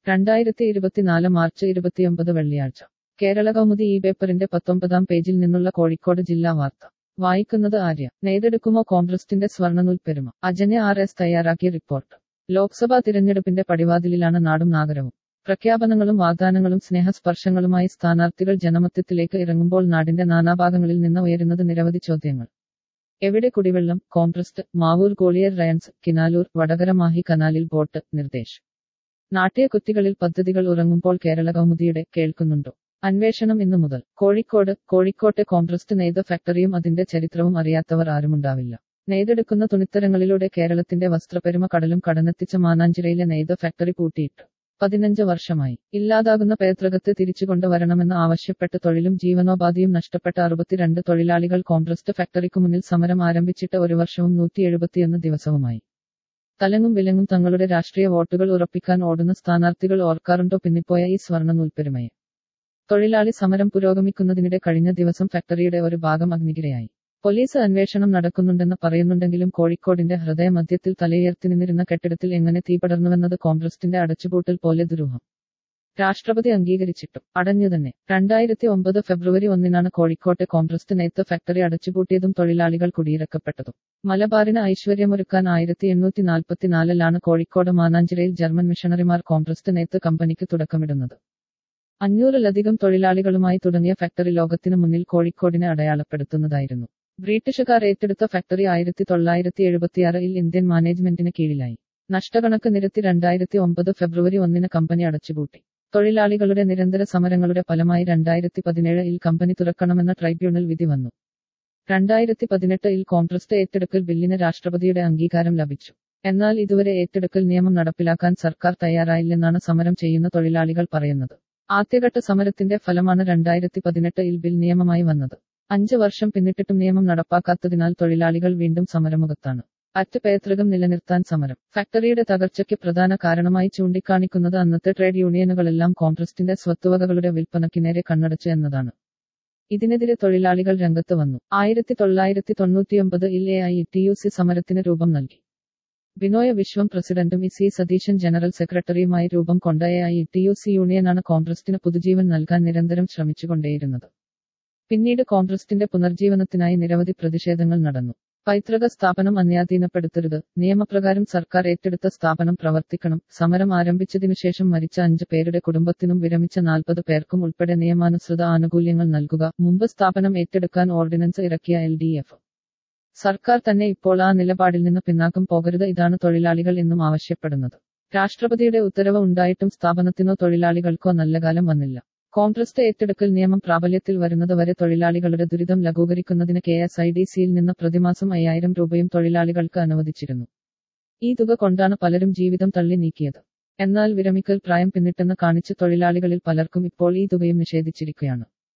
രണ്ടായിരത്തി ഇരുപത്തിനാല് മാർച്ച് ഇരുപത്തിയൊമ്പത് വെള്ളിയാഴ്ച കേരള കൗമുദി ഈ പേപ്പറിന്റെ പത്തൊമ്പതാം പേജിൽ നിന്നുള്ള കോഴിക്കോട് ജില്ലാ വാർത്ത വായിക്കുന്നത് ആര്യ നെയ്തെടുക്കുമോ കോൺഗ്രസിന്റെ സ്വർണ്ണനൂൽ പെരുമ അജനെ ആർ എസ് തയ്യാറാക്കിയ റിപ്പോർട്ട് ലോക്സഭാ തിരഞ്ഞെടുപ്പിന്റെ പടിവാതിലിലാണ് നാടും നാഗരവും പ്രഖ്യാപനങ്ങളും വാഗ്ദാനങ്ങളും സ്നേഹസ്പർശങ്ങളുമായി സ്ഥാനാർത്ഥികൾ ജനമധ്യത്തിലേക്ക് ഇറങ്ങുമ്പോൾ നാടിന്റെ നാനാഭാഗങ്ങളിൽ നിന്ന് ഉയരുന്നത് നിരവധി ചോദ്യങ്ങൾ എവിടെ കുടിവെള്ളം കോംപ്രസ്റ്റ് മാവൂർ ഗോളിയർ റയൻസ് കിനാലൂർ വടകര മാഹി കനാലിൽ ബോട്ട് നിർദ്ദേശ് നാട്യ കുത്തികളിൽ പദ്ധതികൾ ഉറങ്ങുമ്പോൾ കേരള കൗമുദിയുടെ കേൾക്കുന്നുണ്ടോ അന്വേഷണം ഇന്നു മുതൽ കോഴിക്കോട് കോഴിക്കോട്ടെ കോംപ്രസ്റ്റ് നെയ്ത ഫാക്ടറിയും അതിന്റെ ചരിത്രവും അറിയാത്തവർ ആരുമുണ്ടാവില്ല നെയ്തെടുക്കുന്ന തുണിത്തരങ്ങളിലൂടെ കേരളത്തിന്റെ വസ്ത്രപ്പെരുമ കടലും കടന്നെത്തിച്ച മാനാഞ്ചിറയിലെ നെയ്ത ഫാക്ടറി പൂട്ടിയിട്ട് പതിനഞ്ച് വർഷമായി ഇല്ലാതാകുന്ന പൈതൃകത്തെ തിരിച്ചുകൊണ്ടുവരണമെന്ന് ആവശ്യപ്പെട്ട് തൊഴിലും ജീവനോപാധിയും നഷ്ടപ്പെട്ട അറുപത്തിരണ്ട് തൊഴിലാളികൾ കോംപ്രസ്റ്റ് ഫാക്ടറിക്കു മുന്നിൽ സമരം ആരംഭിച്ചിട്ട് ഒരു വർഷവും നൂറ്റി എഴുപത്തിയൊന്ന് ദിവസവുമായി തലങ്ങും വിലങ്ങും തങ്ങളുടെ രാഷ്ട്രീയ വോട്ടുകൾ ഉറപ്പിക്കാൻ ഓടുന്ന സ്ഥാനാർത്ഥികൾ ഓർക്കാറുണ്ടോ പിന്നിപ്പോയ ഈ സ്വർണ്ണ നൂൽപ്പെരുമയെ തൊഴിലാളി സമരം പുരോഗമിക്കുന്നതിനിടെ കഴിഞ്ഞ ദിവസം ഫാക്ടറിയുടെ ഒരു ഭാഗം അഗ്നികിരയായി പോലീസ് അന്വേഷണം നടക്കുന്നുണ്ടെന്ന് പറയുന്നുണ്ടെങ്കിലും കോഴിക്കോടിന്റെ ഹൃദയമധ്യത്തിൽ തലയുയർത്തി നിന്നിരുന്ന കെട്ടിടത്തിൽ എങ്ങനെ തീപടർന്നുവെന്നത് കോൺഗ്രസിന്റെ അടച്ചുപൂട്ടൽ പോലെ ദുരൂഹം രാഷ്ട്രപതി അംഗീകരിച്ചിട്ടും അടഞ്ഞുതന്നെ രണ്ടായിരത്തി ഒമ്പത് ഫെബ്രുവരി ഒന്നിനാണ് കോഴിക്കോട്ടെ കോൺഗ്രസ് നെയ്ത്ത് ഫാക്ടറി അടച്ചുപൂട്ടിയതും തൊഴിലാളികൾ കുടിയിറക്കപ്പെട്ടതും മലബാറിന് ഐശ്വര്യമൊരുക്കാൻ ആയിരത്തി എണ്ണൂറ്റി നാൽപ്പത്തിനാലിലാണ് കോഴിക്കോട് മാനാഞ്ചിറയിൽ ജർമ്മൻ മിഷണറിമാർ കോൺഗ്രസ് നെയ്ത്ത് കമ്പനിക്ക് തുടക്കമിടുന്നത് അഞ്ഞൂറിലധികം തൊഴിലാളികളുമായി തുടങ്ങിയ ഫാക്ടറി ലോകത്തിനു മുന്നിൽ കോഴിക്കോടിനെ അടയാളപ്പെടുത്തുന്നതായിരുന്നു ബ്രിട്ടീഷുകാർ ഏറ്റെടുത്ത ഫാക്ടറി ആയിരത്തി തൊള്ളായിരത്തി എഴുപത്തിയാറിൽ ഇന്ത്യൻ മാനേജ്മെന്റിന് കീഴിലായി നഷ്ടകണക്ക് നിരത്തി രണ്ടായിരത്തി ഒമ്പത് ഫെബ്രുവരി ഒന്നിന് കമ്പനി അടച്ചുപൂട്ടി തൊഴിലാളികളുടെ നിരന്തര സമരങ്ങളുടെ ഫലമായി രണ്ടായിരത്തി പതിനേഴിൽ കമ്പനി തുറക്കണമെന്ന ട്രൈബ്യൂണൽ വിധി വന്നു രണ്ടായിരത്തി പതിനെട്ടിൽ കോൺഗ്രസ് ഏറ്റെടുക്കൽ ബില്ലിന് രാഷ്ട്രപതിയുടെ അംഗീകാരം ലഭിച്ചു എന്നാൽ ഇതുവരെ ഏറ്റെടുക്കൽ നിയമം നടപ്പിലാക്കാൻ സർക്കാർ തയ്യാറായില്ലെന്നാണ് സമരം ചെയ്യുന്ന തൊഴിലാളികൾ പറയുന്നത് ആദ്യഘട്ട സമരത്തിന്റെ ഫലമാണ് രണ്ടായിരത്തി പതിനെട്ടിൽ ബിൽ നിയമമായി വന്നത് അഞ്ച് വർഷം പിന്നിട്ടിട്ടും നിയമം നടപ്പാക്കാത്തതിനാൽ തൊഴിലാളികൾ വീണ്ടും സമരമുഖത്താണ് അറ്റ് പൈതൃകം നിലനിർത്താൻ സമരം ഫാക്ടറിയുടെ തകർച്ചയ്ക്ക് പ്രധാന കാരണമായി ചൂണ്ടിക്കാണിക്കുന്നത് അന്നത്തെ ട്രേഡ് യൂണിയനുകളെല്ലാം കോൺഗ്രസിന്റെ സ്വത്തുവകകളുടെ വിൽപ്പനയ്ക്ക് നേരെ കണ്ണടച്ചു എന്നതാണ് ഇതിനെതിരെ തൊഴിലാളികൾ രംഗത്ത് വന്നു ആയിരത്തി തൊള്ളായിരത്തി തൊണ്ണൂറ്റിയൊമ്പത് ഇൽ A I T U C സമരത്തിന് രൂപം നൽകി ബിനോയ വിശ്വം പ്രസിഡന്റും ഇ സി സതീശൻ ജനറൽ സെക്രട്ടറിയുമായി രൂപം കൊണ്ട A I T U C യൂണിയനാണ് കോൺഗ്രസിന് പുതുജീവൻ നൽകാൻ നിരന്തരം ശ്രമിച്ചുകൊണ്ടേയിരുന്നത് പിന്നീട് കോൺഗ്രസിന്റെ പുനർജീവനത്തിനായി നിരവധി പ്രതിഷേധങ്ങൾ നടന്നു പൈതൃക സ്ഥാപനം അന്യാധീനപ്പെടുത്തരുത് നിയമപ്രകാരം സർക്കാർ ഏറ്റെടുത്ത സ്ഥാപനം പ്രവർത്തിക്കണം സമരം ആരംഭിച്ചതിനുശേഷം മരിച്ച അഞ്ച് പേരുടെ കുടുംബത്തിനും വിരമിച്ച നാൽപ്പത് പേർക്കും ഉൾപ്പെടെ നിയമാനുസൃത ആനുകൂല്യങ്ങൾ നൽകുക മുമ്പ് സ്ഥാപനം ഏറ്റെടുക്കാൻ ഓർഡിനൻസ് ഇറക്കിയ എൽ ഡി എഫ് സർക്കാർ തന്നെ ഇപ്പോൾ ആ നിലപാടിൽ നിന്ന് പിന്നാക്കം പോകരുത് ഇതാണ് തൊഴിലാളികൾ എന്നും ആവശ്യപ്പെടുന്നത് രാഷ്ട്രപതിയുടെ ഉത്തരവ് ഉണ്ടായിട്ടും സ്ഥാപനത്തിനോ തൊഴിലാളികൾക്കോ നല്ല കാലം വന്നില്ല കോൺഗ്രസ് ഏറ്റെടുക്കൽ നിയമം പ്രാബല്യത്തിൽ വരുന്നത് വരെ തൊഴിലാളികളുടെ ദുരിതം ലഘൂകരിക്കുന്നതിന് കെ എസ് ഐ ഡി സിയിൽ നിന്ന് പ്രതിമാസം അയ്യായിരം രൂപയും തൊഴിലാളികൾക്ക് അനുവദിച്ചിരുന്നു ഈ തുക കൊണ്ടാണ് പലരും ജീവിതം തള്ളി നീക്കിയത് എന്നാൽ വിരമിക്കൽ പ്രായം പിന്നിട്ടെന്ന് കാണിച്ച് തൊഴിലാളികളിൽ പലർക്കും ഇപ്പോൾ ഈ തുകയും നിഷേധിച്ചിരിക്കുകയാണ്